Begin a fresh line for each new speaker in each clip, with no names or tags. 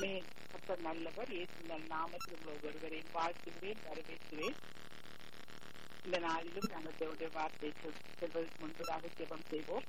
ஆமே அப்ப நல்லவர் இயேசுங்கள் நாமத்தில் உள்ள ஒருவரையும் வாழ்த்துகிறேன் வரவேற்கிறேன் இந்த நாளிலும் நாங்கள் தேவனுடைய வார்த்தை செல்வதற்கு முன்பதாக ஜெபம் செய்வோம்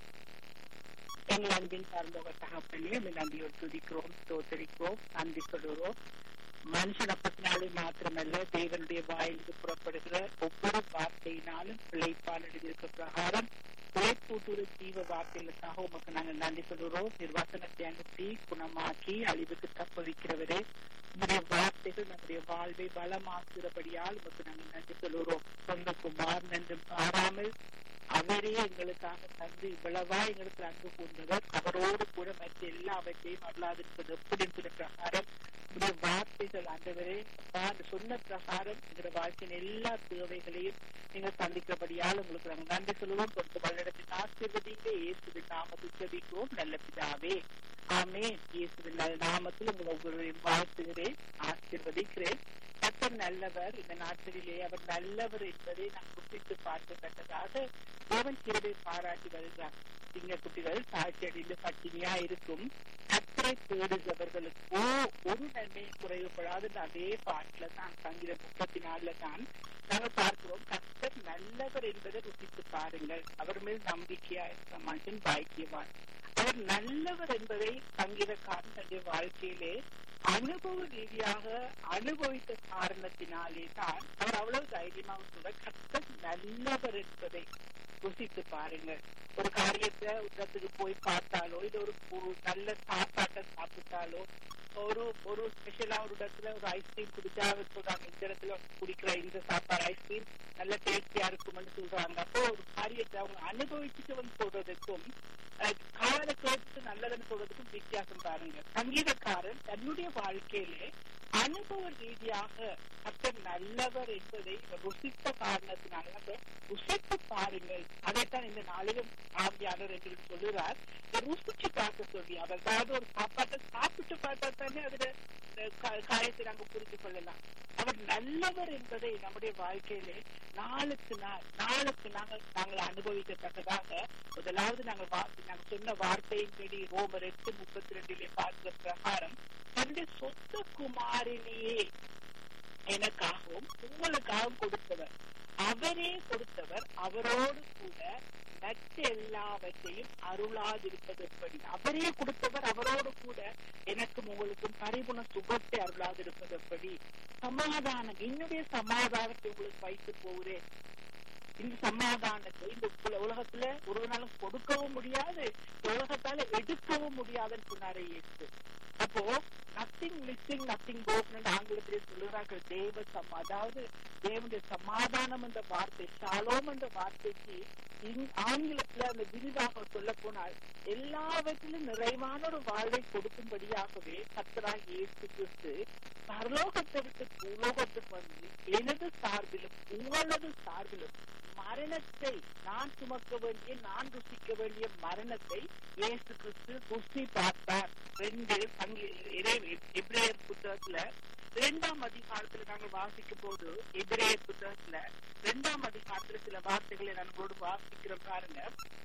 எங்கள் அன்பின் சார்ந்தவர் தகப்பனே உங்கள் நன்றியோடு துதிக்கிறோம் தோத்தரிக்கிறோம் நன்றி சொல்லுகிறோம் மனுஷன் அப்பத்தினாலே மாத்திரமல்ல தேவனுடைய வாயிலிருந்து புறப்படுகிற ஒவ்வொரு வார்த்தையினாலும் பிழைப்பால் எழுதியிருக்க பிரகாரம் பிழைப்பூட்டுற ஜீவ வார்த்தைகளுக்காக உமக்கு நாங்கள் நன்றி சொல்லுகிறோம் நிர்வாசனத்தை அனுப்பி குணமாக்கி அழிவுக்கு தப்ப வைக்கிறவரே உங்களுடைய வார்த்தைகள் நம்முடைய வாழ்வை வளமாக்குகிறபடியால் உமக்கு நாங்கள் நன்றி சொல்லுகிறோம் சொந்த குமார் நன்று பாராமல் அவரே எங்களுக்காக தந்து இவ்வளவா எங்களுக்கு அன்பு கூர்ந்தவர் அவரோடு கூட மற்ற எல்லாவற்றையும் அருளாதிருப்பது எப்படி என்கிற பிரகாரம் உங்களுடைய வார்த்தைகள் ஆண்டவரே அந்த சொன்ன பிரகாரம் எங்களுடைய வாழ்க்கையின் எல்லா தேவைகளையும் நீங்கள் சந்திக்கிறபடியால் உங்களுக்கு நாங்கள் நன்றி சொல்லுவோம் கொடுத்து வல்லிடத்தின் ஆசீர்வதிங்க இயேசுவின் நாமத்தில் ஜெபிக்கிறோம் நல்ல பிதாவே ஆமே இயேசுவின் நல்ல நாமத்தில் உங்கள் ஒவ்வொருவரையும் வாழ்த்துகிறேன் ஆசீர்வதிக்கிறேன் கத்தர் நல்லவர் இந்த நாட்களிலே அவர் நல்லவர் என்பதை நாம் குறிப்பிட்டு பார்க்கத்தக்கதாக தேவன் கிருபை பாராட்டி வருகிறார் சிங்க குட்டிகள் தாழ்ச்சடியில் பட்டினியா இருக்கும் கத்தரை தேடுகிறவர்களுக்கோ ஒரு நன்மை குறைவுபடாது அதே பாட்டுல தான் சங்கீத முப்பத்தி நாலுல தான் நாங்கள் பார்க்கிறோம் கத்தர் நல்லவர் என்பதை ருசித்து பாருங்கள் அவர் மேல் நம்பிக்கையா இருக்க மனுஷன் பாக்கியவான் அவர் நல்லவர் என்பதை சங்கீதக்காரன் தன்னுடைய வாழ்க்கையிலே அனுபவ ரீதியாக அனுபவித்த காரணத்தினாலே தான் அவர் அவ்வளவு தைரியமாக கூட கத்தர் நல்லவர் என்பதை ருசித்து பாருங்கள் ஒரு காரியத்தை இடத்துக்கு போய் பார்த்தாலோ இது ஒரு நல்ல சாப்பாட்டை சாப்பிட்டாலோ ஒரு ஒரு ஸ்பெஷலா ஒரு இடத்துல ஒரு ஐஸ்கிரீம் குடிச்சா சொல்றாங்க இந்த இடத்துல குடிக்கிற இந்த சாப்பாடு ஐஸ்கிரீம் நல்ல டேஸ்டியா இருக்கும்னு சொல்றாங்க அப்போ ஒரு காரியத்தை அவங்க அனுபவிச்சுட்டு வந்து சொல்றதுக்கும் கால கேட்டு நல்லதுன்னு சொல்றதுக்கும் வித்தியாசம் பாருங்க சங்கீதக்காரன் தன்னுடைய வாழ்க்கையிலே அனுபவ ரீதியாக கத்தர் நல்லவர் என்பதை ருசித்த காரணத்தினால ருசித்து பாருங்கள் அதைத்தான் இந்த நாளிலும் ஆவியாளர் என்று சொல்லுகிறார் ருசிச்சு பார்க்க சொல்லி அவர் அதாவது ஒரு சாப்பாட்டை சாப்பிட்டு பார்த்தா தானே அதுல காயத்தை நாங்க புரிந்து கொள்ளலாம் அவர் நல்லவர் என்பதை நம்முடைய வாழ்க்கையிலே நாளுக்கு நாள் நாளுக்கு நாங்கள் நாங்கள் அனுபவிக்கத்தக்கதாக முதலாவது நாங்கள் நாங்கள் சொன்ன வார்த்தையின்படி ரோமர் எட்டு முப்பத்தி ரெண்டிலே பார்க்கிற பிரகாரம் தன்னுடைய சொந்த குமாரிலேயே எனக்காகவும் உங்களுக்காகவும் கொடுத்தவர் அவரே கொடுத்தவர் அவரோடு கூட மற்ற எல்லாவற்றையும் அருளாதிருப்பது எப்படி அவரே கொடுத்தவர் அவரோடு கூட எனக்கும் உங்களுக்கும் பரிபுண சுகத்தை அருளாதிருப்பது எப்படி சமாதானம் என்னுடைய சமாதானத்தை உங்களுக்கு வைத்து போகிறேன் இந்த சமாதானத்தை இந்த உலகத்துல ஒரு நாளும் கொடுக்கவும் முடியாது உலகத்தால எடுக்கவும் முடியாதுன்னு சொன்னாரே இயேசு அப்போ நத்திங் மிஸ்ஸிங் நத்திங் போகணும்னு ஆங்கிலத்திலே சொல்லுகிறார்கள் தேவ சமா அதாவது தேவனுடைய சமாதானம் என்ற வார்த்தை ஷாலோம் என்ற வார்த்தைக்கு ஆங்கிலத்துல அந்த விரிவாக சொல்ல போனால் எல்லாவற்றிலும் நிறைவான ஒரு வாழ்வை கொடுக்கும்படியாகவே கத்தராக இயேசு கிறிஸ்து பரலோகத்தை விட்டு பூலோகத்துக்கு வந்து எனது சார்பிலும் உங்களது சார்பிலும் மரணத்தை நான் சுமக்க வேண்டிய நான் ருசிக்க வேண்டிய மரணத்தை இயேசு கிறிஸ்து ருசி பார்த்தார் ரெண்டு எப்ரேயர் புத்தகத்துல இரண்டாம் அதிகாரத்துல நாங்க வாசிக்கும் போது எபிரேயர் புத்தகத்துல இரண்டாம் அதிகாரத்துல சில வார்த்தைகளை நம்மளோடு வாசிக்கிறோம் பாருங்க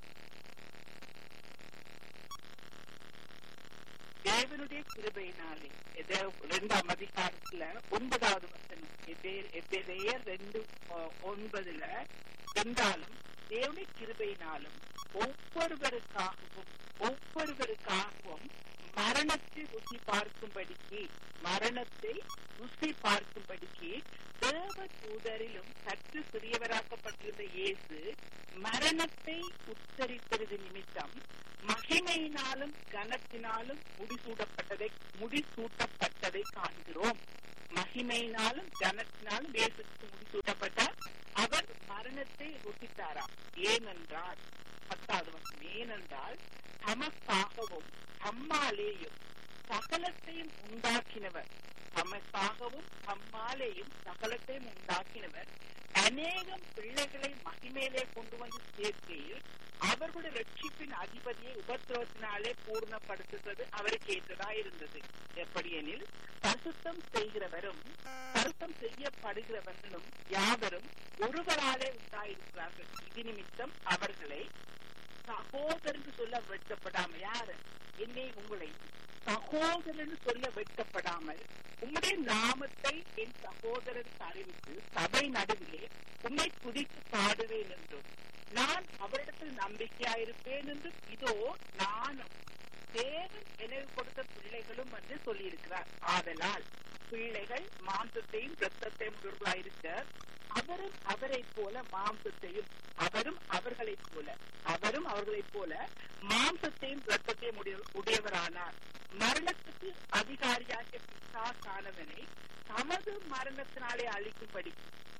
தேவனுடைய கிருபையினாலே இரண்டாம் அதிகாரத்துல ஒன்பதாவது வசனம் எபிரேயர் ரெண்டு ஒன்பதுல என்றாலும் தேவனுடைய கிருபையினாலும் ஒவ்வொருவருக்காகவும் ஒவ்வொருவருக்காகவும் மரணத்தை ருசி பார்க்கும்படிக்கு மரணத்தை ருசி பார்க்கும்படிக்கு தேவ தூதரிலும் சற்று சிறியவராக்கப்பட்டிருந்த இயேசு மரணத்தை உச்சரிப்பது நிமித்தம் மகிமையினாலும் கனத்தினாலும் முடிசூடப்பட்டதை முடிசூட்டப்பட்டதை காண்கிறோம் மகிமையினாலும் கனத்தினாலும் இயேசுக்கு முடிசூட்டப்பட்டார் அவர் மரணத்தை ருசித்தாராம் ஏனென்றால் பத்தாவது வருஷம் ஏனென்றால் தமக்காகவும் தம்மாலேயும் சகலத்தையும் உண்டாக்கினவர் தமக்காகவும் தம்மாலேயும் சகலத்தையும் உண்டாக்கினவர் அநேகம் பிள்ளைகளை மகிமையிலே கொண்டு வந்து சேர்க்கையில் அவர்களுடைய ரட்சிப்பின் அதிபதியை உபத்திரவத்தினாலே பூர்ணப்படுத்துவது அவருக்கு ஏற்றதா இருந்தது எப்படியெனில் பசுத்தம் செய்கிறவரும் பசுத்தம் செய்யப்படுகிறவர்களும் யாவரும் ஒருவராலே உண்டாயிருக்கிறார்கள் இது நிமித்தம் அவர்களை சகோதரன் சொல்ல வெட்கப்படாம யாரு என்னை உங்களை சகோதரன் சொல்ல வெட்கப்படாமல் உம்முடைய நாமத்தை என் சகோதரருக்கு அறிவித்து சபை நடுவிலே உம்மை துதித்து பாடுவேன் என்றும் நான் அவரிடத்தில் நம்பிக்கையாயிருப்பேன் என்றும் இதோ நானும் தேவன் எனக்கு கொடுத்த பிள்ளைகளும் என்று சொல்லியிருக்கிறார் ஆதலால் பிள்ளைகள் மாம்சத்தையும் இரத்தத்தையும் உடையவர்களாயிருக்க அவரும் அவரைப் போல மாம்சத்தையும் அவரும் அவர்களைப் போல அவரும் அவர்களைப் போல மாம்சத்தையும் இரத்தத்தையும் உடைய உடையவரானார் மரணத்துக்கு அதிகாரியாகிய பிசாசானவனை தமது மரணத்தினாலே அழிக்கும்படி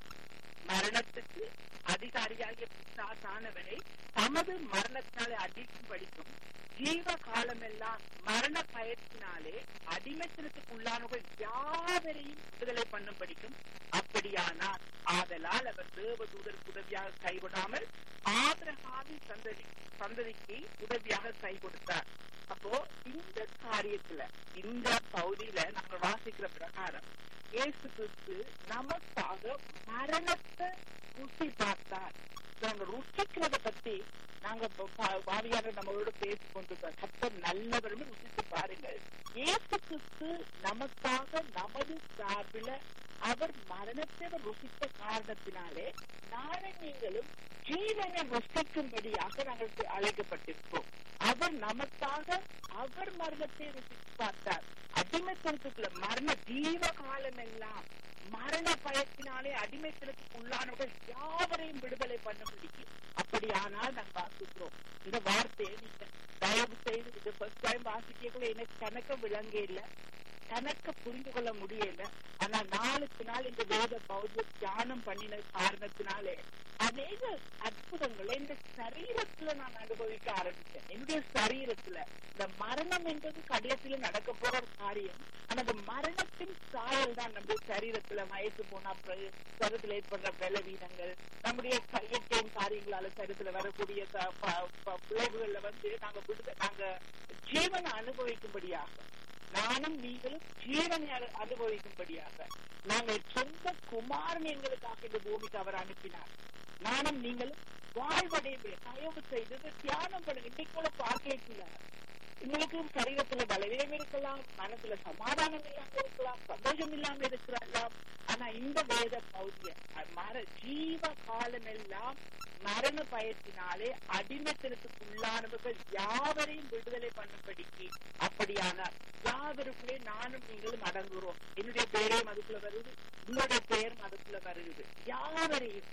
மரணத்துக்கு அதிகாரியாகிய பிசாசானவனை தமது மரணத்தினாலே அடிக்கும் படிக்கும் ஜீவ காலமெல்லாம் மரண பயத்தினாலே அடிமைத்தனத்துக்கு உள்ளானவர்கள் யாவரையும் விடுதலை பண்ணும் படிக்கும் அப்படியானார் ஆதலால் அவர் தேவதூதருக்கு உதவியாக கைவிடாமல் ஆபிரகாமின் சந்ததி சந்ததிக்கு உதவியாக கை கொடுத்தார் அப்போ இந்த காரியத்துல இந்த பகுதியில நாங்க வாசிக்கிற பிரகாரம் இயேசு கிறிஸ்து நமக்காக மரணத்தை ருசி பார்த்தார் நாங்க ருசிக்கிறத பத்தி நாங்க வாரியாக நம்மளோட பேசிக் கொண்டிருக்கோம் கத்தர் நல்லவர்னு ருசித்து பாருங்கள் இயேசு கிறிஸ்து நமக்காக நமது சார்பில அவர் மரணத்தை ருசித்த காரணத்தினாலே நாளை நீங்களும் ஜீவனை ருசிக்கும்படியாக நாங்கள் அழைக்கப்பட்டிருக்கோம் அவர் நமக்காக அவர் மரணத்தை ருசித்து பார்த்தார் அடிமைத்தனத்துக்குள்ள மரண ஜீவ காலம் எல்லாம் மரண பயத்தினாலே அடிமைத்தனத்துக்கு உள்ளானவர்கள் யாவரையும் விடுதலை பண்ண முடியும் அப்படியானால் நாங்கள் வாசிக்கிறோம் இந்த வார்த்தையை நீங்க தயவு செய்து இது ஃபர்ஸ்ட் டைம் வாசிக்கக்குள்ள எனக்கு கணக்க விளங்க இல்லை கணக்க புரிந்து கொள்ள முடியல ஆனா நாளுக்கு நாள் இந்த வேத பௌத்த தியானம் பண்ணின காரணத்தினாலே அநேக அற்புதங்களை இந்த சரீரத்துல நான் அனுபவிக்க ஆரம்பிச்சேன் என்னுடைய சரீரத்துல இந்த மரணம் என்பது கடைசியில நடக்க போற ஒரு காரியம் ஆனா அந்த மரணத்தின் சாயல் தான் நம்முடைய சரீரத்துல வயசு போனா சரீரத்துல ஏற்படுற பலவீனங்கள் நம்முடைய இயற்கையின் காரியங்களால சரீரத்துல வரக்கூடிய விளைவுகள்ல வந்து நாங்க விடுத நாங்க ஜீவனை அனுபவிக்கும்படியாக நானும் நீங்களும் ஜீவனை அனுபவிக்கும்படியாக நாங்கள் சொந்த குமாரன் எங்களுக்காக இந்த பூமிக்கு அவர் அனுப்பினார் நானும் நீங்களும் வாழ்வடைவே தயவு செய்து தியானம் பண்ணுங்க இன்னைக்கு கூட பார்க்கல உங்களுக்கு சரீரத்துல பலவீனம் இருக்கலாம் மனசுல சமாதானம் இல்லாம இருக்கலாம் சந்தோஷம் இல்லாம இருக்கலாம் ஆனா இந்த வேத பௌதிய மர ஜீவ காலம் எல்லாம் மரண பயத்தினாலே அடிமைத்தனத்துக்கு உள்ளானவர்கள் யாவரையும் விடுதலை பண்ணும்படிக்கு அப்படியானால் யாவருக்குள்ளே நானும் நீங்களும் அடங்குறோம் என்னுடைய பெயரையும் அதுக்குள்ள வருது உங்களுடைய பெயரும் அதுக்குள்ள வருது யாவரையும்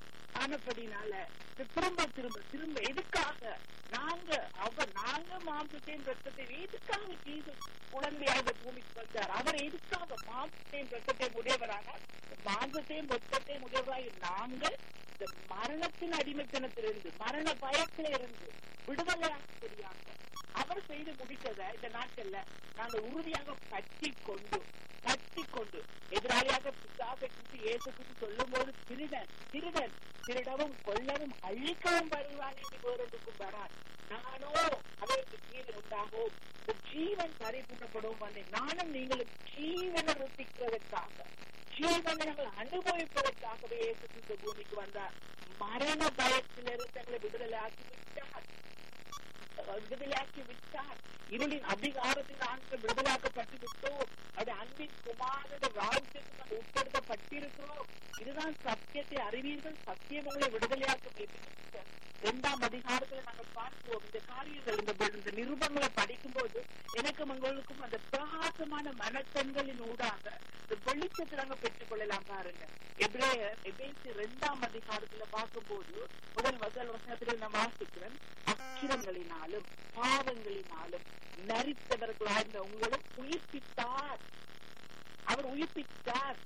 ஆனப்படினால திரும்ப திரும்ப திரும்ப எதுக்காக நாங்க அவர் நாங்க மாம்சத்தையும் ரத்தத்தையும் எதுக்காக ஜீசு குழந்தையாக பூமிக்கு வந்தார் அவர் எதுக்காக மாம்சத்தையும் ரத்தத்தையும் உடையவராக மாம்சத்தையும் ரத்தத்தையும் உடையவராக நாங்கள் இந்த மரணத்தின் அடிமைத்தனத்திலிருந்து மரண பயத்தில இருந்து விடுதலையாக அவர் செய்து முடித்ததை இந்த நாட்கள்ல நாங்கள் உறுதியாக பற்றி கொண்டு பற்றி கொண்டு எதிராளியாக பிசாசை குறித்து இயேசு குறித்து சொல்லும் போது திருடன் திருடன் திருடவும் கொல்லவும் அழிக்கவும் வருவான் என்று வேறொன்றுக்கும் வரான் நானோ அவருக்கு ஜீவன் உண்டாகும் இந்த ஜீவன் பரிபூர்ணப்படும் வந்தேன் நானும் நீங்களும் ஜீவனை ருசிக்கிறதற்காக ஜீவனை நாங்கள் அனுபவிப்பதற்காகவே இயேசு கிறிஸ்து பூமிக்கு வந்தார் மரண பயத்திலிருந்து தங்களை விடுதலை ஆக்கி விட்டார் விடுதலையாக்கி விட்டார் இருளின் அதிகாரத்தில் நாங்கள் விடுதலாக்கப்பட்டு விட்டோம் அது அன்பின் குமாரோட ராஜ்யத்துக்கு நாங்கள் உட்படுத்தப்பட்டிருக்கிறோம் இதுதான் சத்தியத்தை அறிவீர்கள் சத்தியம் உங்களை விடுதலையாக்க இரண்டாம் அதிகாரத்துல நாங்கள் பார்க்கிறோம் இந்த காரியங்கள் இந்த இந்த நிருபங்களை படிக்கும் போது எனக்கும் உங்களுக்கும் அந்த பிரகாசமான மனக்கண்களின் ஊடாக இந்த வெளிச்சத்தை நாங்க பெற்றுக் கொள்ளலாம் பாருங்க எப்ரேய எபேசி இரண்டாம் அதிகாரத்துல பார்க்கும்போது முதல் முதல் வசனத்துல நான் வாசிக்கிறேன் அக்கிரங்களினாலும் பாவங்களினாலும் நரித்தவர்களாக உங்களும் உயிர்ப்பித்தார் அவர் உயிர்ப்பித்தார்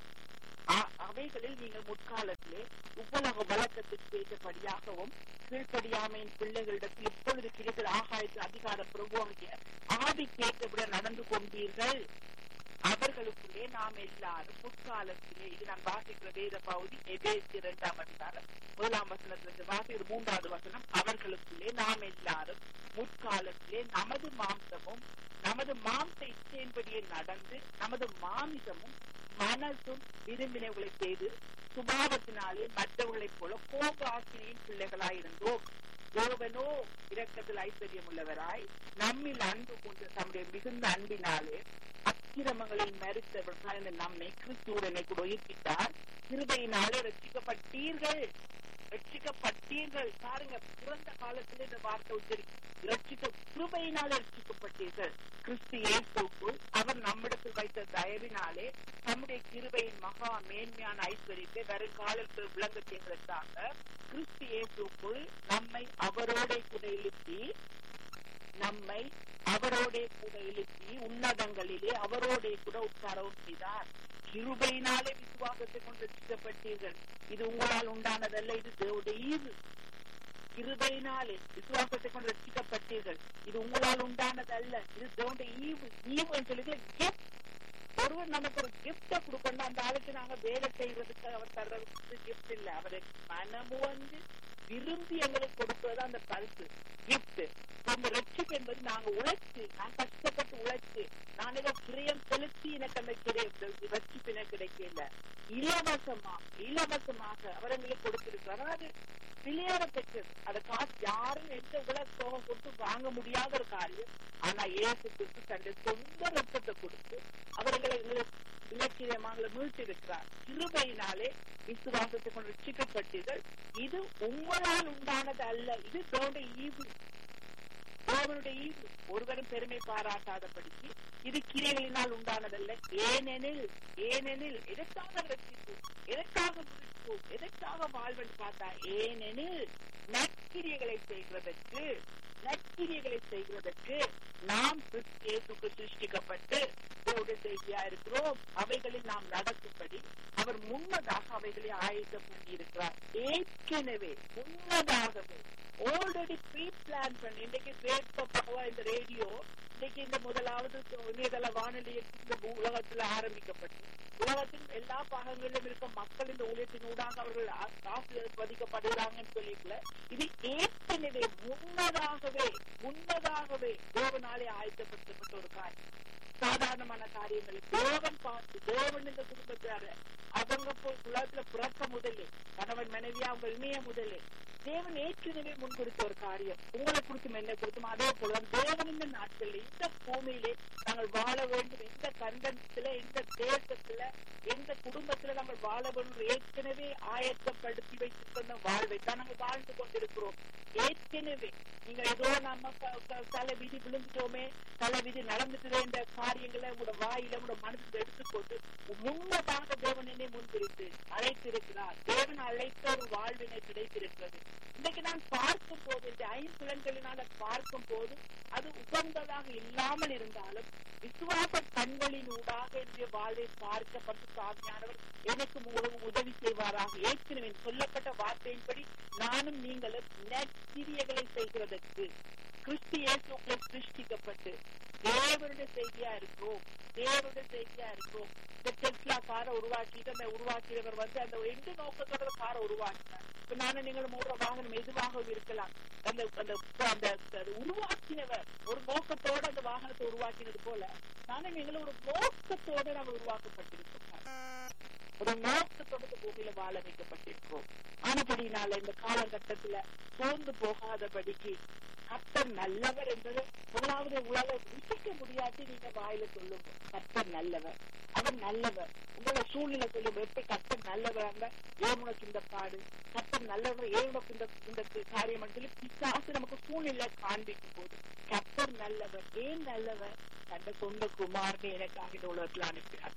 அவைகளில் நீங்கள் முற்காலத்திலே உப்பலக வழக்கத்துக்கு ஏற்றபடியாகவும் கீழ்ப்படியாமையின் பிள்ளைகளிடத்தில் இப்பொழுது கிடைக்கிற ஆகாயத்தில் அதிகார பிரபுவாகிய ஆவி கேட்டபடி நடந்து கொண்டீர்கள் அவர்களுக்குள்ளே நாம் எல்லாரும் முற்காலத்திலே இது நான் வாசிக்கிற வேத பகுதி எபேசி இரண்டாம் அதிகாரம் முதலாம் வசனத்திலிருந்து வாசிக்கிற மூன்றாவது வசனம் அவர்களுக்குள்ளே நாம் எல்லாரும் முற்காலத்திலே நமது மாம்சமும் நமது மாம்ச இச்சையின்படியே நடந்து நமது மாமிசமும் மனசும் விரும்பினவர்களை செய்து சுபாவத்தினாலே மற்றவர்களைப் போல கோப ஆசிரியின் பிள்ளைகளாயிருந்தோம் தேவனோ இரக்கத்தில் ஐஸ்வர்யம் உள்ளவராய் நம்மில் அன்பு கொண்டு தம்முடைய மிகுந்த அன்பினாலே அக்கிரமங்களில் மறுத்தவர் நம்மை கிறிஸ்துவுடனே கூட உயிர்ப்பித்தார் கிருபையினாலே ரட்சிக்கப்பட்டீர்கள் ரட்சிக்கப்பட்டீர்கள் பாருங்க பிறந்த காலத்துல இந்த வார்த்தை உச்சரி ரட்சிக்க கிருபையினாலே ரட்சிக்கப்பட்டீர்கள் கிறிஸ்து இயேசுக்குள் அவர் நம்மிடத்தில் வைத்த தயவினாலே நம்முடைய கிருபையின் மகா மேன்மையான ஐஸ்வர்யத்தை வருங்காலத்தில் விளங்க செய்வதற்காக கிறிஸ்து இயேசுக்குள் நம்மை அவரோட கூட எழுப்பி நம்மை அவரோட கூட எழுப்பி உன்னதங்களிலே அவரோட கூட உட்காரவும் செய்தார் கிருபையினாலே விசுவாசத்தை கொண்டு ரசிக்கப்பட்டீர்கள் இது உங்களால் உண்டானதல்ல இது தேவடைய ஈவு கிருபையினாலே விசுவாசத்தை கொண்டு ரசிக்கப்பட்டீர்கள் இது உங்களால் உண்டானதல்ல இது தேவடைய ஈவு ஈவு சொல்லி கிஃப்ட் ஒருவர் நமக்கு ஒரு கிஃப்ட கொடுக்கணும் அந்த ஆளுக்கு நாங்க வேலை செய்யறதுக்கு அவர் தர்றதுக்கு கிஃப்ட் இல்ல அவரை மனமு வந்து விரும்பி எங்களுக்கு கொடுப்பது அந்த பரிசு கிஃப்ட் அந்த ரட்சிப்பு என்பது நாங்க உழைச்சு நான் கஷ்டப்பட்டு உழைச்சு நான் ஏதோ கிரியம் செலுத்தி எனக்கு அந்த கிரியம் ரட்சிப்பு எனக்கு கிடைக்கல இலவசமா இலவசமாக அவர் எங்களுக்கு கொடுத்திருக்கிறார் அதாவது விளையாட பெற்றது அதை காசு யாரும் எந்த உலக சோகம் கொடுத்து வாங்க முடியாத ஒரு காரியம் ஆனா ஏசு கிறிஸ்து தன்னுடைய சொந்த ரத்தத்தை கொடுத்து அவர்களை இலட்சியமாக மீட்டிருக்கிறார் கிருபையினாலே விசுவாசத்தை கொண்டு ரட்சிக்கப்பட்டீர்கள் இது உங்களால் உண்டானது அல்ல இது தேவனுடைய ஈவு தேவனுடைய ஈவு ஒருவரும் பெருமை பாராட்டாதபடிக்கு இது கிரைகளினால் உண்டானதல்ல ஏனெனில் ஏனெனில் எதற்காக ரட்சிப்பு எதற்காக முடிப்பு எதற்காக வாழ்வென்று பார்த்தா ஏனெனில் நற்கிரியைகளை செய்கிறதற்கு நற்கிரியைகளை செய்கிறதற்கு நாம் இயேசுக்கு சிருஷ்டிக்கப்பட்டு தேவடைய செய்தியா இருக்கிறோம் அவைகளில் நாம் நடக்கும்படி அவர் முன்னதாக அவைகளை ஆயத்தம் பண்ணியிருக்கிறார் ஏற்கனவே முன்னதாகவே ஆல்ரெடி ப்ரீ பிளான் பண்ணி இன்னைக்கு கேட்கப்படவா இந்த ரேடியோ இன்னைக்கு இந்த முதலாவது இணையதள வானொலி இந்த உலகத்துல ஆரம்பிக்கப்பட்டு உலகத்தின் எல்லா பாகங்களிலும் இருக்க மக்கள் இந்த ஊழியத்தின் ஊடாக அவர்கள் ஆசீர்வதிக்கப்படுகிறாங்கன்னு சொல்லிக்கல இது ஏற்கனவே முன்னதாகவே முன்னதாகவே தேவனாலே ஆயத்தப்படுத்தப்பட்ட ஒரு காரியம் சாதாரணமான காரியங்களுக்கு தேவன் பார்த்து தேவன் இந்த குடும்பத்தார அவங்க போய் உலகத்துல பிறக்க முதலே கணவன் மனைவியா அவங்க இணைய முதலே தேவன் ஏற்கனவே முன்குறித்த ஒரு காரியம் உங்களை குறித்தும் என்ன குறித்தும் அதே போல தேவன் இந்த நாட்கள்ல இந்த பூமியிலே நாங்கள் வாழ வேண்டும் எந்த கண்டத்துல எந்த தேசத்துல எந்த குடும்பத்துல நாங்கள் வாழ வேண்டும் ஏற்கனவே ஆயத்தப்படுத்தி வைத்திருக்கிற வாழ்வை தான் நாங்கள் வாழ்ந்து கொண்டிருக்கிறோம் ஏற்கனவே நீங்க ஏதோ நம்ம தலை விதி விழுந்துட்டோமே தலை விதி நடந்துட்டு இந்த காரியங்களை உங்களோட வாயில உங்களோட மனசுக்கு எடுத்துக்கொண்டு முன்னதாக தேவன் என்னை முன்பிரித்து அழைத்திருக்கிறார் தேவன் அழைத்த ஒரு வாழ்வினை கிடைத்திருக்கிறது இன்னைக்கு நான் பார்க்கும் போது இந்த ஐம்புலன்களினால பார்க்கும் போது அது உகந்ததாக இல்லாமல் இருந்தாலும் விசுவாச கண்களின் ஊடாக என்னுடைய வாழ்வை பார்க்கப்பட்டு சாமியானவர் எனக்கு மூலம் உதவி செய்வாராக ஏற்கனவே சொல்லப்பட்ட வார்த்தையின்படி நானும் நீங்களும் நற்கிரியைகளை செய்கிறதற்கு கிறிஸ்து இயேசுக்களை சிருஷ்டிக்கப்பட்டு தேவனுடைய செய்தியா இருக்கிறோம் தேவனுடைய செய்தியா இருக்கிறோம் இந்த டெஸ்லா காரை உருவாக்கிட்டு அந்த உருவாக்கியவர் வந்து அந்த எந்த நோக்கத்தோட காரை உருவாக்கினார் இப்ப நானும் நீங்களும் ஓடுற வாகனம் எதுவாகவும் இருக்கலாம் அந்த அந்த அந்த உருவாக்கினவர் ஒரு நோக்கத்தோட அந்த வாகனத்தை உருவாக்கினது போல நானும் நீங்களும் ஒரு நோக்கத்தோட நாங்கள் உருவாக்கப்பட்டிருக்கோம் ஒரு நோக்கத்தோட பூமியில வாழ வைக்கப்பட்டிருக்கோம் ஆனபடினால இந்த காலகட்டத்துல சோர்ந்து போகாதபடிக்கு கத்தர் நல்லவர் என்பது முதலாவது உங்களால ருசிக்க முடியாது நீங்க வாயில சொல்லுங்க கத்தர் நல்லவர் அவர் நல்லவர் உங்களோட சூழ்நிலை சொல்லுங்க எப்படி கத்தர் நல்லவர் ஏன் உனக்கு இந்த பாடு கத்தர் நல்லவர் ஏன் உனக்கு இந்த இந்த காரியம் சொல்லி பிசாசு நமக்கு சூழ்நிலை காண்பிக்கும் போது கத்தர் நல்லவர் ஏன் நல்லவர் தந்த சொந்த குமார்னு எனக்காக இந்த உலகத்துல அனுப்பினார்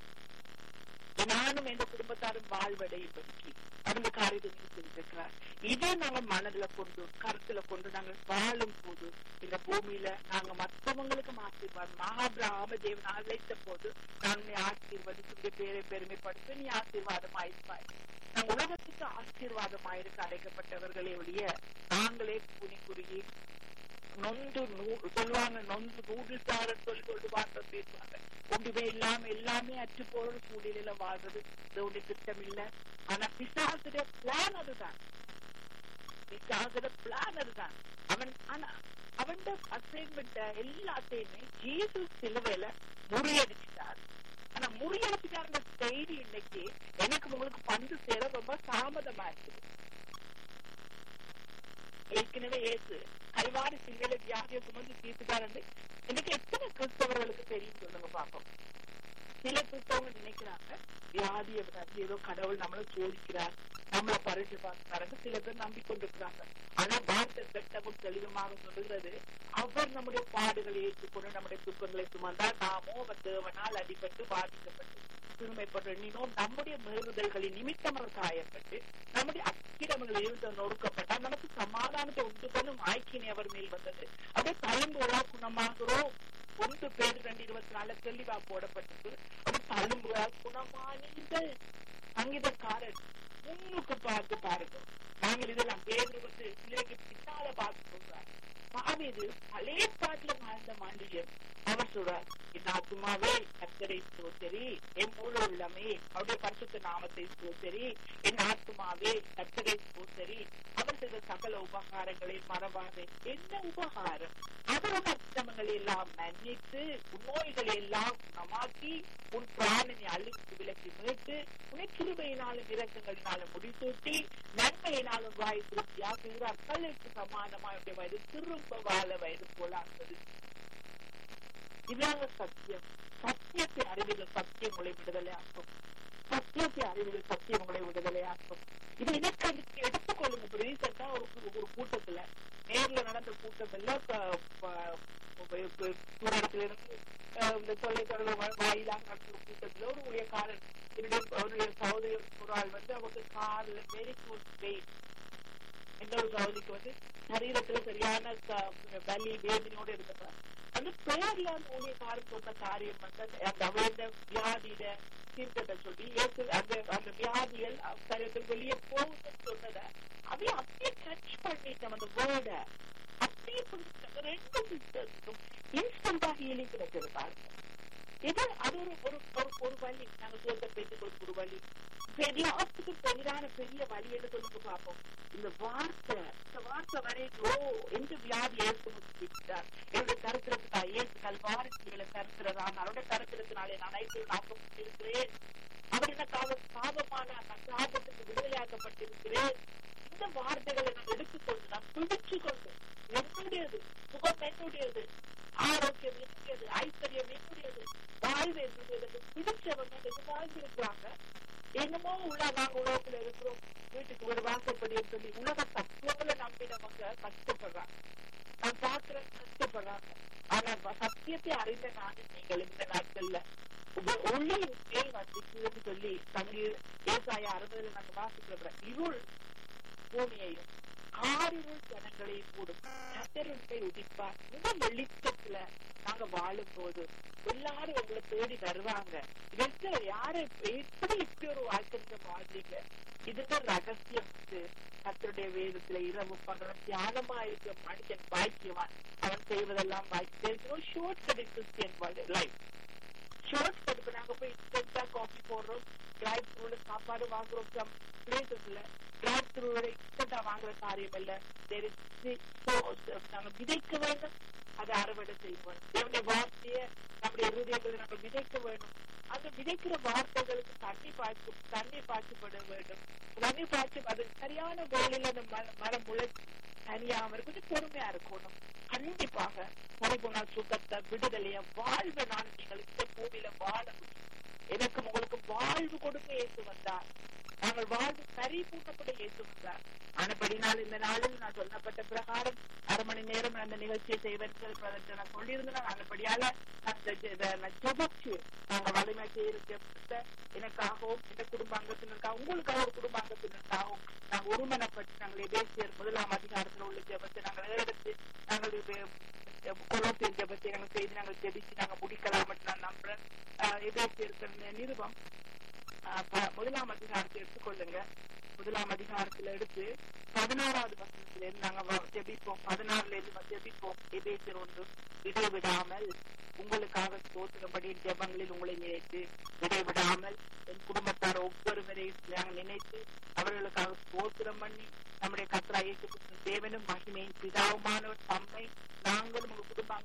நானும் எந்த குடும்பத்தாரும் வாழ்வடையும்படிக்கு அந்த காரியத்தை செஞ்சிருக்கிறார் இதை நாங்க மனதுல கொண்டு கருத்துல கொண்டு நாங்க வாழும் போது இந்த பூமியில நாங்க மற்றவங்களுக்கு ஆசீர்வாதம் மகாபிராம தேவன் அழைத்த போது நான் உன்னை ஆசீர்வதித்து பேரை பெருமைப்படுத்த நீ ஆசீர்வாதம் ஆயிருப்பாய் நாங்க உலகத்துக்கு ஆசீர்வாதமாயிருக்க அழைக்கப்பட்டவர்களே ஒழிய நாங்களே புனி குறுகி நொந்து சொல்லுவாங்க நொந்து நூடுல்ஸார சொல்லி சொல்லி வார்த்தை பேசுவாங்க ஒன்றுமே இல்லாம எல்லாமே அற்று போற சூழ்நிலையில வாழ்றது இதோட திட்டம் இல்ல ஆனா பிசாசுடைய பிளான் அதுதான் பிசாசுடைய பிளான் அதுதான் அவன் ஆனா அவன் அசைன்மெண்ட் எல்லாத்தையுமே ஜீசு சிலுவையில முறியடிச்சிட்டார் ஆனா முறியடிச்சிட்டாருன்ற செய்தி இன்னைக்கு எனக்கு உங்களுக்கு பந்து சேர ரொம்ப தாமதமா இருக்குது ஏற்கனவே ஏசு கல்வாரி சிந்தையில வியாதியை சுமந்து தீர்த்துட்டாரு எனக்கு எத்தனை கிறிஸ்தவர்களுக்கு தெரியும் சொல்லுங்க பாப்போம் சில கிறிஸ்தவங்க நினைக்கிறாங்க வியாதியை வந்து ஏதோ கடவுள் நம்மளை சோதிக்கிறார் நம்மளை பறிச்சு பார்க்கிறாங்க சில பேர் நம்பிக்கொண்டிருக்கிறாங்க ஆனா வார்த்தை பெட்டமும் தெளிவமாக சொல்லுகிறது அவர் நம்முடைய பாடுகளை ஏற்றுக்கொண்டு நம்முடைய துக்கங்களை சுமந்தால் நாமோ அவர் தேவனால் அடிபட்டு பாதிக்கப்பட்டு சிறுமைப்பட்டு எண்ணினோம் நம்முடைய மீறுதல்களின் நிமித்தமாக காயப்பட்டு நம்முடைய அக்கிரமங்கள் இருந்து நொறுக்கப்பட்டால் நமக்கு சமாதானத்தை உண்டு பண்ணும் ஆய்க்கினை அவர் மேல் வந்தது அப்படியே தழும்புகளா குணமாகிறோம் ஒன்று பேர் ரெண்டு இருபத்தி நாலு தெளிவா போடப்பட்டது அது தழும்புகளா குணமானீர்கள் சங்கீதக்காரன் முன்னுக்கு பார்த்து பாருங்க நாங்கள் இதெல்லாம் பேர் வந்து பிள்ளைக்கு பின்னால பார்த்து சொல்றார் பாவிது பழைய பாட்டுல வாழ்ந்த மாண்டியர் அவர் சொல்றார் என் ஆத்துமாவே கத்தரை சோத்தரி என் முழு உள்ளமே அவருடைய பரிசுத்த நாமத்தை சோத்தரி என் ஆத்துமாவே கத்தரை சோத்தரி அவர் செய்த சகல உபகாரங்களை மறவாதே என்ன உபகாரம் அவரோட அக்கிரமங்களை எல்லாம் மன்னித்து நோய்களை எல்லாம் குணமாக்கி உன் பிராணனை அழித்து விலக்கி மீட்டு உன்னை கிருபையினாலும் இரக்கங்களினாலும் முடிசூட்டி நன்மையினாலும் வாய் திருப்தியாக்குகிறார் கல்லுக்கு சமானமாக வயது திரும்ப வாழ வயது போலாகிறது இதாங்க சத்தியம் சத்தியத்தை அறிவில் சத்தியம் உங்களை விடுதலையாக்கும் சத்தியத்தை அறிவில் சத்தியம் உங்களை விடுதலையாக்கும் இது எனக்கு எடுத்துக்கொள்ளுங்க இப்ப ரீசெண்டா ஒரு ஒரு கூட்டத்துல நேர்ல நடந்த கூட்டம் எல்லாம் தூரத்துல இருந்து இந்த தொலைத்தொடர்பு வாயிலாக நடந்த கூட்டத்துல ஒரு ஊழியக்காரன் என்னுடைய அவருடைய சகோதரி ஒரு ஆள் வந்து அவங்க கார்ல வெரி குட் வெயிட் இன்னொரு சகோதரிக்கு வந்து சரீரத்துல சரியான வலி வேதனையோட இருக்கிறார் அந்த பேர்ல அந்த ஊழியக்காரன் சொன்ன காரியம் வந்து அந்த அவருடைய வியாதியில தீர்க்கத்தை சொல்லி அந்த அந்த வியாதிகள் சரீரத்தில் வெளியே போகுதுன்னு சொன்னத அப்படியே அப்படியே டச் பண்ணிட்டோம் அந்த வேர்ட அப்படியே ரெண்டு சிஸ்டர்ஸுக்கும் இன்ஸ்டன்டா ஹீலிங் கிடைச்சிருக்காங்க இது அது ஒரு ஒரு ஒரு வழி நாங்க சொல்ற பேச்சுக்களுக்கு ஒரு வழி எல்லாத்துக்கும் பெரிதான பெரிய வழி என்று சொல்லுங்க பார்ப்போம் இந்த வார்த்தை இந்த வார்த்தை வரைக்கும் எந்த வியாதி ஏற்படுத்திட்டார் என்னுடைய கருத்திரத்துக்கா ஏசு கல்வாரிகளை கருத்துறதான் அவருடைய கருத்திரத்தினாலே நான் ஐந்து ஆக்கப்பட்டிருக்கிறேன் அவர் எனக்காக பாவமான சாபத்துக்கு விடுதலையாக்கப்பட்டிருக்கிறேன் இந்த வார்த்தைகளை நான் எடுத்துக்கொண்டு நான் பிடிச்சு கொண்டு என்னுடையது சுகம் என்னுடையது ஆரோக்கியம் என்னுடையது ஐஸ்வர்யம் என்னுடையது வாழ்வு என்னுடையது பிடிச்சவங்க எது வாழ்ந்திருக்கிறாங்க என்னமோ உள்ள நாங்க உலகத்துல இருக்கிறோம் வீட்டுக்கு ஒரு வாசப்படி சொல்லி உலக தத்துவங்களை நம்பினவங்க கஷ்டப்படுறாங்க நான் பாக்குற கஷ்டப்படுறாங்க ஆனா சத்தியத்தை அறிந்த நானும் நீங்கள் இந்த நாட்கள்ல ஒளியின் மேல் வந்துச்சுன்னு சொல்லி தண்ணீர் ஏசாய அறுபதுல நாங்க வாசிக்கிற இருள் பூமியையும் ஆறுகள் ஜனங்களை கூடும் கத்தருண்டை உதிப்பார் இந்த வெளிச்சத்துல நாங்க வாழும் போது எல்லாரும் உங்களை தேடி வருவாங்க இதற்கு யாரு எப்படி இப்படி ஒரு வாழ்க்கை வாழ்றீங்க இதுக்கு ரகசியம் வந்து கத்தருடைய வேதத்துல இரவு பகலும் தியானமா இருக்க மனுஷன் பாக்கியவான் அவன் செய்வதெல்லாம் பாக்கியம் short cut Christian life short cut இப்ப நாங்க போய் இன்ஸ்டன்டா காஃபி போடுறோம் டிரைவ் த்ரூல சாப்பாடு வாங்குறோம் சம் பிளேசஸ்ல டிரைவ் த்ரூல இன்ஸ்டன்டா வாங்குற காரியம் இல்ல நாங்க விதைக்க வேண்டும் அதை அறுவடை செய்வோம் தேவனுடைய வார்த்தைய நம்முடைய இருதயங்களை நம்ம விதைக்க வேண்டும் அந்த விதைக்கிற வார்த்தைகளுக்கு தண்ணி பாய்ச்சி தண்ணி பாய்ச்சப்பட வேண்டும் தண்ணி பாய்ச்சி அது சரியான வேலையில அந்த மரம் முளைச்சு தனியாம இருக்கும் பொறுமையா இருக்கணும் கண்டிப்பாக பரிபுண சுகத்தை விடுதலைய வாழ்வை நான் நீங்கள் இந்த பூமியில வாழ எனக்கு உங்களுக்கு வாழ்வு கொடுக்க ஏற்று வந்தார் நாங்கள் வாழ்வு பரிபூர்ணப்பட ஏற்று வந்தார் ஆனபடினால் இந்த நாளில் நான் சொல்லப்பட்ட பிரகாரம் அரை மணி நேரம் அந்த நிகழ்ச்சியை செய்வதற்கு நான் சொல்லியிருந்தேன் ஆனபடியால அந்த ஜபச்சு நாங்க வலிமை செய்யப்பட்ட எனக்காகவும் இந்த குடும்ப அங்கத்தினருக்காக உங்களுக்காக ஒரு குடும்ப அங்கத்தினருக்காகவும் நாங்கள் ஒருமனப்பட்டு நாங்கள் எபேசியர் முதலாம் அதிகாரத்தில் உள்ள ஜபத்தை நாங்கள் எடுத்து நாங்கள் கொலோசியர் ஜபத்தை நாங்கள் செய்து நாங்கள் ஜெபிச்சு நாங்கள் முடிக்கலாம் நான் நம்புறேன் எபேசியர் நிருபம் முதலாம் அதிகாரத்தை எடுத்துக்கொள்ளுங்க முதலாம் அதிகாரத்துல எடுத்து பதினாறாவது வசனத்துல இருந்து நாங்க ஜெபிப்போம் பதினாறுல இருந்து ஜெபிப்போம் எபேசியர் ஒன்று இடைவிடாமல் உங்களுக்காக தோற்றும்படி ஜெபங்களில் உங்களை நினைத்து இடைவிடாமல் என் குடும்பத்தார் ஒவ்வொருவரையும் நாங்கள் நினைத்து அவர்களுக்காக ஸ்தோத்திரம் பண்ணி நம்முடைய கத்ரா இயேசு தேவனும் மகிமையின் பிதாவுமானவர் தம்மை நாங்களும் உங்க குடும்ப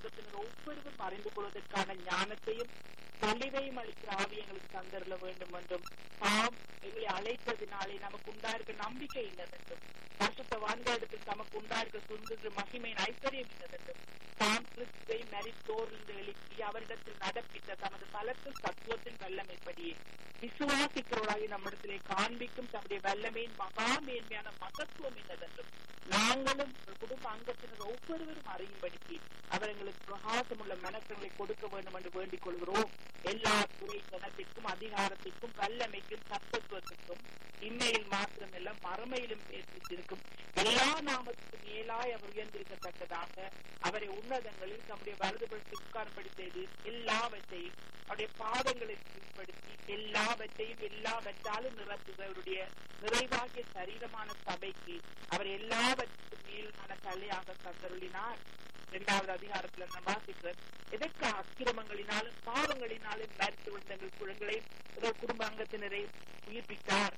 அங்கத்தினர் ஒவ்வொருவரும் அறிந்து கொள்வதற்கான ஞானத்தையும் தெளிவையும் அளிக்கிற ஆவி எங்களுக்கு தந்தரல வேண்டும் என்றும் தாம் எங்களை அழைத்ததினாலே நமக்கு உண்டாயிருக்க நம்பிக்கை இல்லதென்றும் பரிசுத்த வான்களிடத்தில் தமக்கு உண்டாயிருக்க சுந்தர மகிமையின் ஐஸ்வர்யம் இல்லதென்றும் தாம் கிறிஸ்துவை மரித்தோர்ந்து எழுப்பி அவரிடத்தில் நடப்பித்த தமது பலத்து சத்துவத்தின் வல்லமைப்படியே விசுவாசிக்கிறவராகி நம்மிடத்திலே காண்பிக்கும் தம்முடைய வல்லமையின் மகா மேன்மையான மகத்துவம் என்னதென்றும் நாங்களும் குடும்ப அங்கத்தினர் ஒவ்வொருவரும் அறியும்படிக்கு அவர் எங்களுக்கு பிரகாசமுள்ள மனக்கங்களை கொடுக்க வேண்டும் என்று வேண்டிக் கொள்கிறோம் எல்லா துறை ஜனத்திற்கும் அதிகாரத்திற்கும் வல்லமைக்கும் சத்தத்துவத்திற்கும் இம்மையில் மாத்திரமல்ல மறுமையிலும் பேசியிருக்கும் எல்லா நாமத்துக்கும் மேலாய் அவர் உயர்ந்திருக்கத்தக்கதாக அவரை உன்னதங்களில் தம்முடைய வலதுபடுத்தி உட்கார்படி செய்து எல்லாவற்றையும் அவருடைய பாதங்களை கீழ்ப்படுத்தி எல்லாவற்றையும் எல்லாவற்றாலும் நிரப்புக அவருடைய நிறைவாகிய சரீரமான சபைக்கு அவர் எல்லாவற்றுக்கும் மேலான தலையாக தந்தருளினார் இரண்டாவது அதிகாரத்துல நம்ம வாசிக்கிறோம் எதற்கு அக்கிரமங்களினாலும் பாவங்களினாலும் மறுத்து விழுந்தங்கள் குழந்தைகளை குடும்ப அங்கத்தினரை உயிர்ப்பித்தார்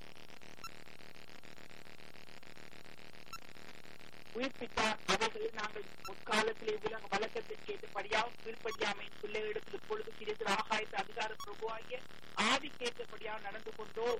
உயிர்ப்பித்தார் அவைகளை நாங்கள் முற்காலத்திலே உலக வழக்கத்திற்கு ஏற்றபடியாகவும் கீழ்ப்படியாமையின் பிள்ளைகளிடத்தில் இப்பொழுது கிடைத்த ஆகாயத்து அதிகார பிரபுவாகிய ஆதிக்கேற்றபடியாக நடந்து கொண்டோம்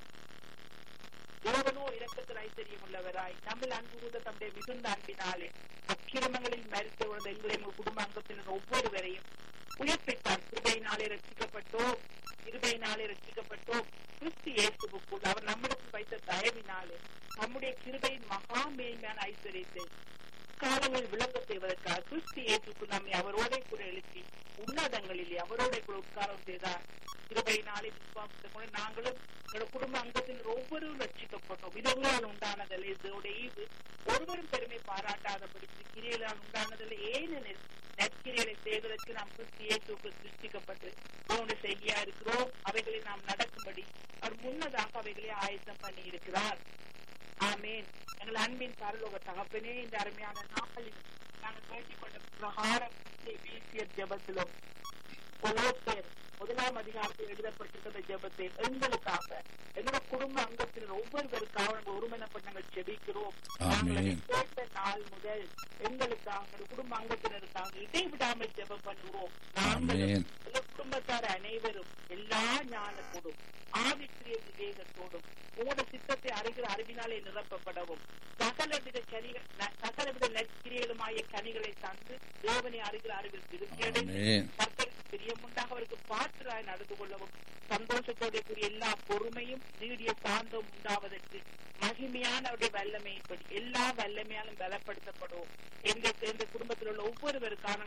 தேவனோ இரக்கத்தில் ஐஸ்வர்யம் உள்ளவராய் நம்மில் அன்பு கூர்ந்த தம்முடைய மிகுந்த அன்பினாலே அக்கிரமங்களில் மறித்து விழுந்த எங்களை எங்கள் குடும்ப அங்கத்தினர் ஒவ்வொருவரையும் உயிர்ப்பித்தார் கிருபையினாலே ரட்சிக்கப்பட்டோம் கிருபையினாலே ரட்சிக்கப்பட்டோம் கிறிஸ்து இயேசுவுக்குள் அவர் நம்மிடத்தில் வைத்த தயவினாலே நம்முடைய கிருபையின் மகா மேன்மையான ஐஸ்வர்யத்தை காலங்களில் விளங்க செய்வதற்காக கிறிஸ்து இயேசுக்குள் நம்மை அவரோட கூட எழுப்பி உன்னதங்களிலே அவரோட கூட உட்காரம் செய்தார் கிருபையினாலே விசுவாசத்தை கூட நாங்களும் எங்களோட குடும்ப அங்கத்தினர் ஒவ்வொருவரும் ரட்சிக்கப்பட்டோம் இது உங்களால் உண்டானதல்ல இதோட ஈவு ஒருவரும் பெருமை பாராட்டாதபடி கிரியலால் உண்டானதில்லை ஏனெனில் நற்கிரியலை செய்வதற்கு நாம் கிறிஸ்து இயேசுக்கு சிருஷ்டிக்கப்பட்டு அவனுடைய செய்தியா இருக்கிறோம் அவைகளை நாம் நடக்கும்படி அவர் முன்னதாக அவைகளை ஆயத்தம் பண்ணி இருக்கிறார் ஆமேன் எங்கள் அன்பின் பரலோக தகப்பனே இந்த அருமையான நாளில் நாங்கள் வேண்டிக் கொண்ட பிரகாரம் வீசிய ஜபத்திலும் கொலோசேர் முதலாம் அதிகாரத்தில் எழுதப்பட்டிருக்கிற ஜெபத்தை எங்களுக்காக எங்களோட குடும்ப அங்கத்தினர் ஒவ்வொருவருக்காக நாங்கள் ஒருமனப்பட்டு நாங்கள் ஜெபிக்கிறோம் நாங்கள் அதை கேட்ட நாள் முதல் எங்களுக்காக எங்கள் குடும்ப அங்கத்தினருக்காக இடைவிடாமல் ஜெபம் பண்ணுவோம் நாங்களும் எங்கள் குடும்பத்தார் அனைவரும் எல்லா ஞானத்தோடும் ஆவிக்குரிய விவேகத்தோடும் உங்களோட சித்தத்தை அறிகிற அறிவினாலே நிரப்பப்படவும் சகலவித கனிகள் சகலவித நற்கிரியலுமாய கனிகளை தந்து தேவனை அறிகிற அறிவில் திருப்தியடைந்து கர்த்தருக்கு பிரியமுண்டாக அவருக்கு பாற்றுராய் நடந்து கொள்ளவும் சந்தோஷத்தோட கூடிய எல்லா பொறுமையும் நீடிய சாந்தம் உண்டாவதற்கு மகிமையான அவருடைய வல்லமைப்படி எல்லா வல்லமையாலும் பலப்படுத்தப்படுவோம் எங்க எங்க குடும்பத்தில் உள்ள ஒவ்வொருவருக்கான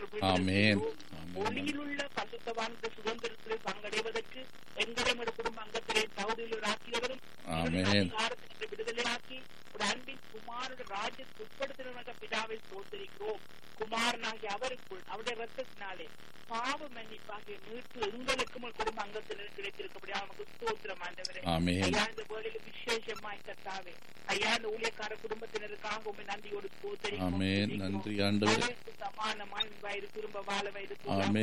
ஒளியில் உள்ள பசுத்தவான சுதந்திரத்திலே பங்கடைவதற்கு எங்களுடைய குடும்ப அங்கத்திலே தகுதியில் ஆக்கியவரும் அதிகாரத்திற்கு விடுதலையாக்கி ஒரு அன்பின் குமாரோட ராஜ்யத்துக்கு உட்படுத்தின பிதாவை சோதரிக்கிறோம் குமாரனாகி அவருக்குள் அவருடைய ரத்தத்தினாலே பாவ மன்னிப்பாகிய மீட்பு எங்களுக்கும் குடும்ப அங்கத்தினர் கிடைத்திருக்கபடியா நமக்கு ஸ்தோத்திரம் ஆண்டவரே ஐயா இந்த வேலையில விசேஷமாய் கத்தாவே ஐயா இந்த ஊழியக்கார குடும்பத்தினருக்காக உண்மை நன்றியோடு
ஸ்தோத்தரிக்கிறோம்
சமானமாய் வயது திரும்ப வாழ வயது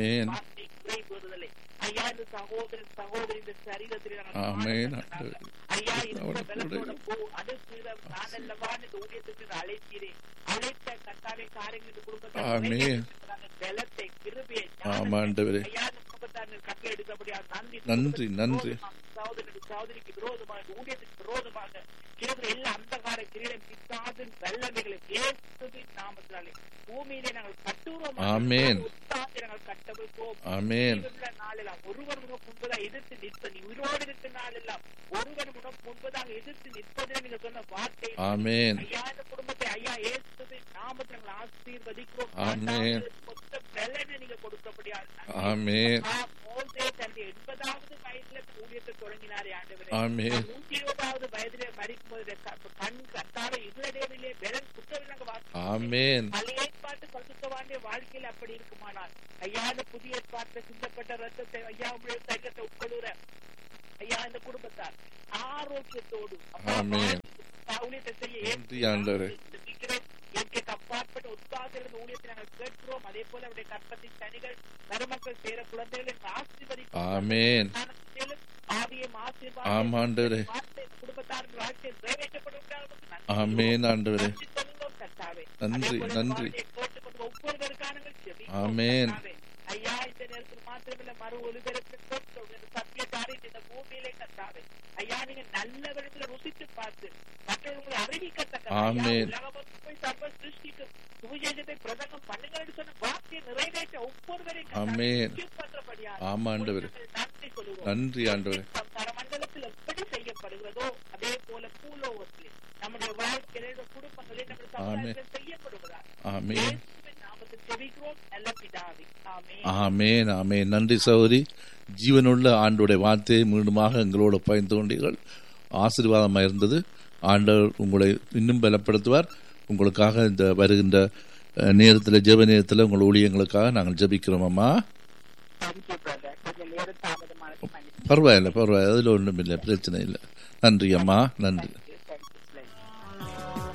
குறைபடுதலை ஐயா இந்த சகோதரன் சகோதரி இந்த சரீரத்தில் ஐயா இந்த பலத்தோட போ அது நான் அல்லவா இந்த ஊழியத்துக்கு அழைத்தீரேன் அழைத்த கத்தாவே காரியங்கள் இந்த குடும்பத்தை பலத்தை கிருபியை ஐயா இந்த குடும்பத்தார் கட்டளை எடுக்கபடியா நன்றி
நன்றி நன்றி
சகோதரி சகோதரிக்கு விரோதமாக ஊழியத்துக்கு விரோதமாக கிழக்கு எல்லா அந்தகார கிரீடம் பிசாதின் வல்லமைகளை இயேசுவின் நாமத்தினாலே பூமியிலே நாங்கள் கட்டுறோம்
ஆமென்
நாங்கள் கட்டவிழ்ப்போம்
ஆமென்
நாளெல்லாம் ஒருவர் உனக்கு முன்பதாக எதிர்த்து நிற்ப நீ உயிரோடு இருக்க நாளெல்லாம் ஒருவர் உனக்கு முன்பதாக எதிர்த்து நிற்பதே நீங்க சொன்ன வார்த்தை
ஆமென்
ஐயா இந்த குடும்பத்தை ஐயா இயேசுவின் நாமத்தை நாங்கள் ஆசீர்வதிக்கிறோம்
ஆமென்
மொத்த பலனை நீங்க கொடுக்கப்படியா
ஆமென்
மோசே தன்னுடைய எண்பதாவது வயதுல ஊழியத்தை தொடங்கினாரே ஆண்டவரே
ஆமென்
நூற்றி இருபதாவது வயதிலே மறிக்கும் போது கண் கத்தார இவரடேவிலே பெலன் புத்தகங்க
ஆமென்
பழைய ஏற்பாட்டு பசுத்தவாண்டிய வாழ்க்கையில் அப்படி இருக்குமானால் ஐயா இந்த புதிய ஏற்பாட்டில் சிந்தப்பட்ட ரத்தத்தை ஐயா உங்களுடைய தைக்கத்தை உட்கொள்ளுற ஐயா இந்த குடும்பத்தார் ஆரோக்கியத்தோடு
ஆமென்
ஊழியத்தை செய்ய
நன்றி ஆண்டவரே
இயற்கைக்கு அப்பாற்பட்ட உற்சாகத்திலிருந்து ஊழியத்தை நாங்கள் கேட்கிறோம் அதே போல அவருடைய கற்பத்தின் கனிகள் மருமக்கள் சேர குழந்தைகளை ஆசீர்வதிக்கும்
ஆமென்
ஆவியம்
ஆமாண்டவரே
குடும்பத்தாருக்கு வாழ்க்கையில் நிறைவேற்றப்படும்
ஆமென் ஆண்டவரே நன்றி நன்றி ஆமென்.
ஐயா இந்த நேரத்தில் மாத்திரமில்ல மறு ஒலிபரப்பில் போட்டோம் இந்த சத்திய காரியம் இந்த பூமியிலே கத்தாவே ஐயா நீங்க நல்ல விதத்துல ருசித்து பார்த்து மற்றவர்களை அறிவிக்கத்தக்க
ஆமென்.
உலகமொத்தம் போய் சர்வ சிருஷ்டிக்கு சுவிசேஷத்தை பிரசங்கம் பண்ணுங்கன்னு சொன்ன வார்த்தையை நிறைவேற்ற ஒவ்வொருவரையும்
ஆமென்.
கத்தாவே பண்றபடியாக
ஆமா, ஆண்டவரே.
நாங்கள் நன்றி சொல்லுவோம்
நன்றி ஆண்டவரே
பரமண்டலத்தில் எப்படி செய்யப்படுகிறதோ அதே போல பூலோகத்தில் நம்முடைய வாழ்க்கையில இந்த குடும்பங்களில் நம்முடைய சமுதாயத்தில் செய்யப்படுகிறார்
ஆமென்
இயேசுவின் நாமத்தில் ஜெபிக்கிறோம் நல்ல பிதாவே ஆமென்
ஆமேன் ஆமேன் நன்றி சகோதரி ஜீவனுள்ள ஆண்டுடைய வார்த்தையை மீண்டுமாக எங்களோடு பயந்து கொண்டீர்கள் ஆசீர்வாதமாக இருந்தது ஆண்டவர் உங்களை இன்னும் பலப்படுத்துவார் உங்களுக்காக இந்த வருகின்ற அஹ், நேரத்தில் ஜெப நேரத்தில் உங்கள் ஊழியங்களுக்காக நாங்கள் ஜெபிக்கிறோம் அம்மா
தேங்க்யூ பிரதர் கொஞ்சம் நேரம் தாமதமாக மன்னிப்பு
பரவாயில்லை பரவாயில்லை அதில் ஒன்றும் இல்லை பிரச்சனை இல்லை நன்றி அம்மா நன்றி